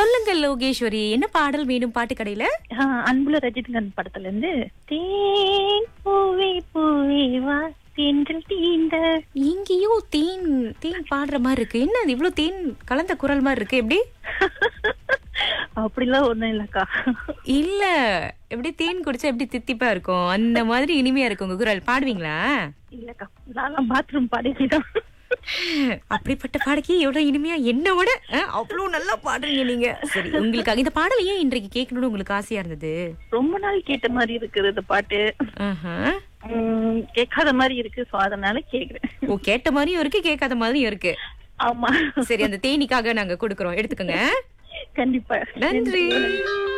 சொல்லுங்கள் லோகேஸ்வரி என்ன பாடல் வேணும் பாட்டு கடையில ஆஹ் அன்புல ரஜினிகாந்த் படத்துல இருந்து தேன் பூவே பூவே வா தென்றல் தீண்ட இங்கேயோ தேன் தேன் பாடுற மாதிரி இருக்கு என்ன இது இவ்வளவு தேன் கலந்த குரல் மாதிரி இருக்கு எப்படி அப்படிலாம் ஒண்ணும் இல்லக்கா இல்ல எப்படி தேன் குடிச்சா எப்படி தித்திப்பா இருக்கும் அந்த மாதிரி இனிமையா இருக்கும் உங்க குரல் பாடுவீங்களா இல்லக்கா நான் பாத்ரூம் பாடிதான் அப்படிப்பட்ட பாடக்கி எவ்வளவு இனிமையா என்ன விட அஹ், அவ்வளவு நல்லா பாடுறீங்க நீங்க சரி உங்களுக்காக இந்த பாடல் ஏன் இன்றைக்கு கேட்கணும்னு உங்களுக்கு ஆசையா இருந்தது ரொம்ப நாள் கேட்ட மாதிரி இருக்குது இந்த பாட்டு ஆஹா. உம், கேட்காத மாதிரி இருக்கு சோ அதனால கேக்குறேன் ஓ கேட்ட மாதிரியும் இருக்கு கேட்காத மாதிரியும் இருக்கு ஆமா சரி அந்த தேனிக்காக நாங்க கொடுக்கறோம் எடுத்துக்கோங்க கண்டிப்பா நன்றி